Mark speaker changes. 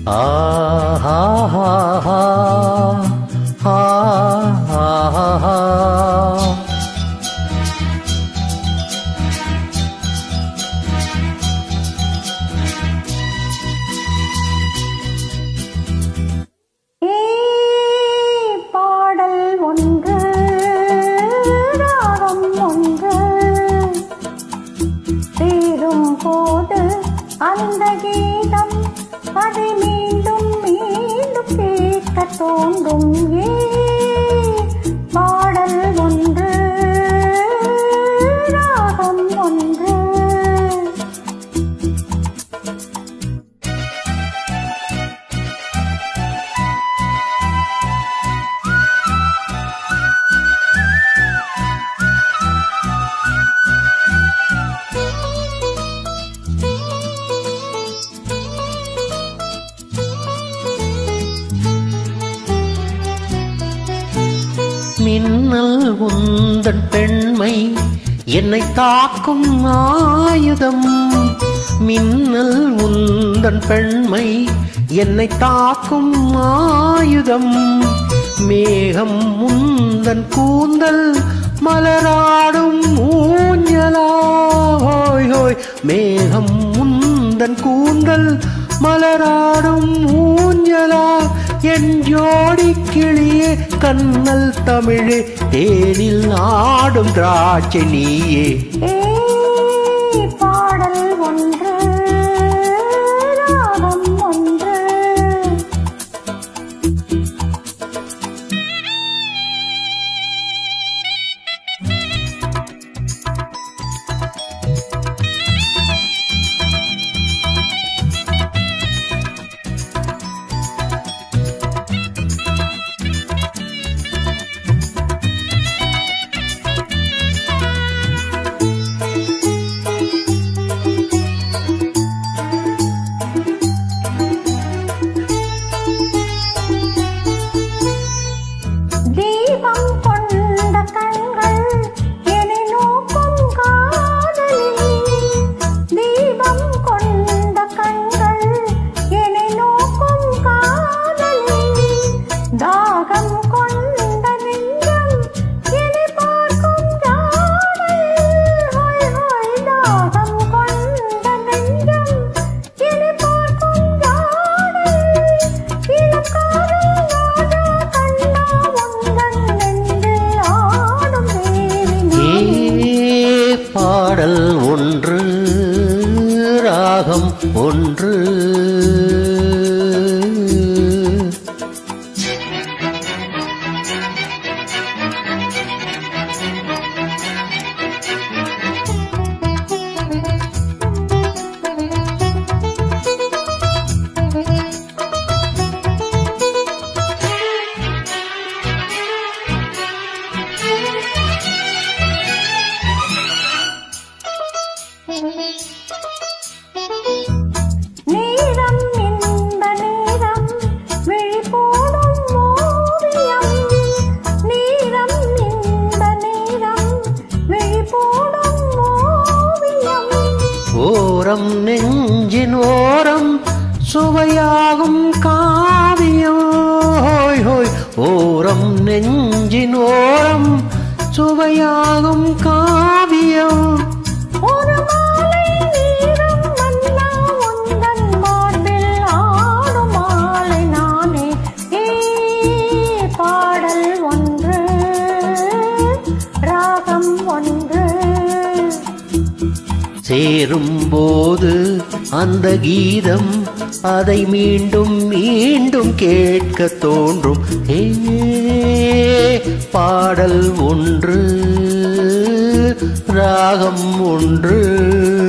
Speaker 1: ஆஹா ஆஹா
Speaker 2: ஏய், பாடல் ஒன்று ராகம் ஒன்று சேரும் போது அந்த கீதம் அதை மீண்டும் மீண்டும் கேட்க தோன்றும் ஏய், பாடல் ஒன்று ராகம் ஒன்று
Speaker 1: மின்னல் உந்தன் பெண்மை என்னை தாக்கும் ஆயுதம் மின்னல் உந்தன் பெண்மை என்னை தாக்கும் ஆயுதம் மேகம் முந்தன் கூந்தல் மலராடும் ஊஞ்சலா ஹோய் ஹோய் மேகம் முந்தன் கூந்தல் மலராடும் ஊஞ்சலா என் ஜோடி கிளியே கண்ணல் தமிழே தேனில் ஆடும் திராட்சை நீயே
Speaker 2: ஏய், பாடல் ஒன்று ராகம் ஒன்று தீபம் கொண்ட கண்கள் என்னை நோக்கும் காதலில் தீபம் கொண்ட கண்கள் என்னை நோக்கும் காதலில் தாகம் கொண்ட நெஞ்சம் என்னை பார்க்கும் ஜாடையில் ஹோய் ஹோய் தாகம் கொண்ட நெஞ்சம் என்னை பார்க்கும் ஜாடையில் இளக்காரல் ராஜா கண்ணா உந்தன் நெஞ்சில் ஆடும் தேவி
Speaker 1: ஏ பாடல் ஒன்று ராகம் ஒன்று
Speaker 2: நேரம் இந்த நேரம் விழி போடும் ஓவியம் நேரம் இந்த நேரம் விழி போடும் ஓவியம்
Speaker 1: ஓரம் நெஞ்சின் ஓரம் சுவையாகும் காவியம் ஹோய் ஹோய் ஓரம் நெஞ்சின் ஓரம் சுவையாகும் காவியம்
Speaker 2: ஒரு மாலை நீரம் மன்னா உந்தன் மார்பில் ஆடும் மாலை நானே ஏ பாடல் ஒன்று ராகம் ஒன்று
Speaker 1: சேரும்போது அந்த கீதம் அதை மீண்டும் மீண்டும் கேட்க தோன்றும் ஏ பாடல் ஒன்று ராகம் ஒன்று